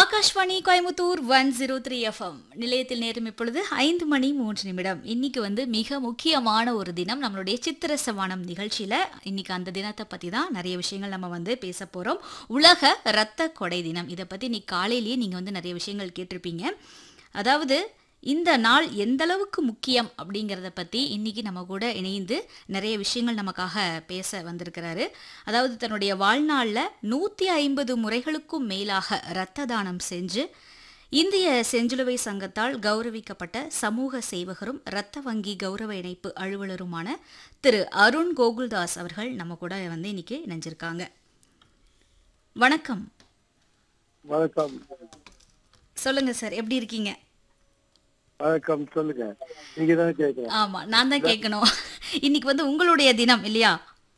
Akashvani Coimbatore one zero three FM நிலையத்தில் நேரம் இப்பொழுது ஐந்து மணி மூன்று நிமிடம் இன்னைக்கு வந்து மிக முக்கியமான ஒரு தினம் நம்மளுடைய சித்திர சவானம் நிகழ்ச்சியில இன்னைக்கு அந்த தினத்தை பத்தி தான் நிறைய விஷயங்கள் நம்ம வந்து பேச போறோம் உலக இரத்த கொடை தினம் இதை பத்தி இன்னைக்கு காலையிலேயே நீங்க வந்து நிறைய விஷயங்கள் கேட்டிருப்பீங்க அதாவது இந்த நாள் எந்த அளவுக்கு முக்கியம் அப்படிங்கிறத பற்றி இன்னைக்கு நம்ம கூட இணைந்து நிறைய விஷயங்கள் நமக்காக பேச வந்திருக்கிறாரு அதாவது தன்னுடைய வாழ்நாளில் நூற்றி ஐம்பது முறைகளுக்கும் மேலாக இரத்த தானம் செஞ்சு இந்திய செஞ்சிலுவை சங்கத்தால் கௌரவிக்கப்பட்ட சமூக சேவகரும் இரத்த வங்கி கௌரவ இணைப்பு அலுவலருமான திரு அருண் கோகுல்தாஸ் அவர்கள் நம்ம கூட வந்து இன்னைக்கு இணைஞ்சிருக்காங்க வணக்கம் வணக்கம் சொல்லுங்க சார் எப்படி இருக்கீங்க வணக்கம் சொல்லுங்க நீங்க தான் கேட்கலாம் ஆமா நான் தான் கேட்கணும் இன்னைக்கு வந்து உங்களுடைய தினம் இல்லையா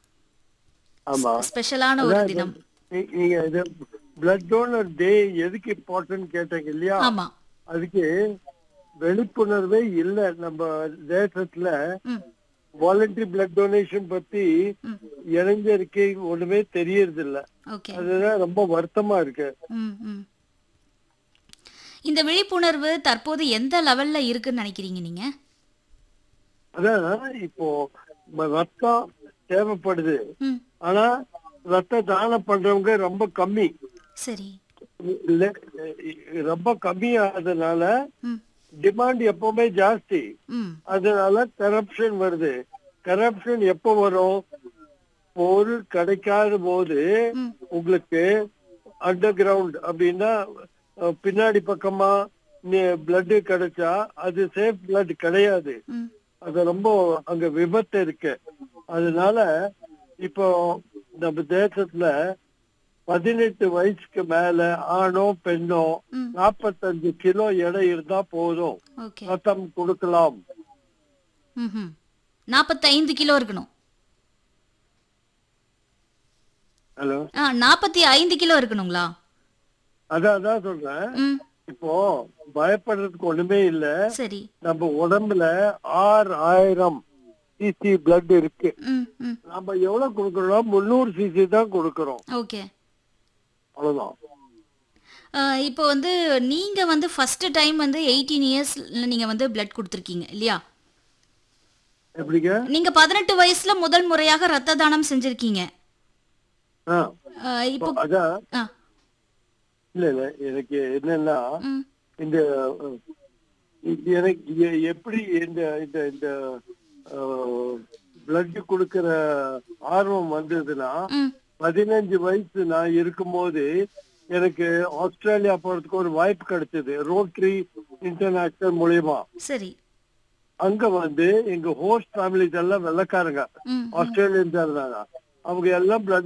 ஆமா ஸ்பெஷலான ஒரு தினம் நீ- நீங்க இது பிளட் டோனர் டே எதுக்கு இம்பார்ட்டன்ட் கேட்டீங்க இல்லையா ஆமா அதுக்கு விழிப்புணர்வே இல்ல நம்ம தேசத்துல ம் வாலண்டரி பிளட் டொனேஷன் பத்தி ம். இளைஞருக்கு ஒண்ணுமே தெரியறது இல்ல ஓகே அதுதான் ரொம்ப வருத்தமா இருக்கு ம் ம் இந்த விழிப்புணர்வு தற்போது எந்த லெவல்ல இருக்குன்னு நினைக்கிறீங்க நீங்க அதான் இப்போ ம- ரத்தம் தேவைப்படுது ம் ஆனா ரத்த தானம் பண்றவங்க ரொம்ப கம்மி சரி இல்ல, ரொம்ப கம்மியானதுனால ம் டிமாண்ட் எப்பவுமே ஜாஸ்தி ம் அதனால கரப்ஷன் வருது கரப்ஷன் எப்போ வரும் பொருள் கிடைக்காத போது ம் உங்களுக்கு அண்டர் கிரவுண்ட் அப்படின்னா அஹ், பின்னாடி பக்கமா பிளட் கிடைச்சா அது சேஃப் பிளட் கிடையாது ம் அது ரொம்ப அங்க விபத்து இருக்கு அதனால இப்போ நம்ம தேசத்துல பதினெட்டு வயசுக்கு மேல ஆணோ பெண்ணோ ம் நாற்பத்தஞ்சு கிலோ எடை இருந்தா போதும் ஓகே ரத்தம் கொடுக்கலாம் ம் ம் நாற்பத்தைந்து கிலோ இருக்கணும் ஹலோ ஆ நாற்பத்தி ஐந்து கிலோ இருக்கணுங்களா அதான் அதான் சொல்றேன் ம் இப்போ பயப்படுறதுக்கு ஒண்ணுமே இல்ல சரி நம்ம உடம்புல ஆறு ஆயிரம் சிசி பிளட் இருக்கு ம் ம் நம்ம எவ்வளவு கொடுக்கறோம் முந்நூறு சிசி தான் கொடுக்கறோம் ஓகே அவ்வளவுதான் ஆஹ் இப்போ வந்து நீங்க வந்து ஃபர்ஸ்ட் டைம் வந்து எயிட்டீன் இயர்ஸ்ல நீங்க வந்து பிளட் கொடுத்துருக்கீங்க இல்லையா எப்படிங்க நீங்க பதினெட்டு வயசுல முதல் முறையாக ரத்த தானம் செஞ்சிருக்கீங்க ஆ, ஆஹ் இப்போ அதான் ஆ, இல்ல இல்ல எனக்கு என்னன்னா ம், இந்த அஹ், இது எனக்கு எ- எப்படி இந்த இந்த இந்த பிளட் கொடுக்கிற ஆர்வம் வந்ததுன்னா ம், பதினஞ்சு வயசு நான் இருக்கும்போது எனக்கு ஆஸ்திரேலியா போறதுக்கு ஒரு வாய்ப்பு கிடைச்சது ரோட்ரி இன்டர்நேஷனல் மூலியமா சரி அங்க வந்து எங்க ஹோஸ்ட் ஃபேமிலிஸ் எல்லாம் வெள்ளக்காரங்க ம் ஆஸ்திரேலியன்ஸ் இருந்தாங்க அவங்க எல்லாம் பிளட்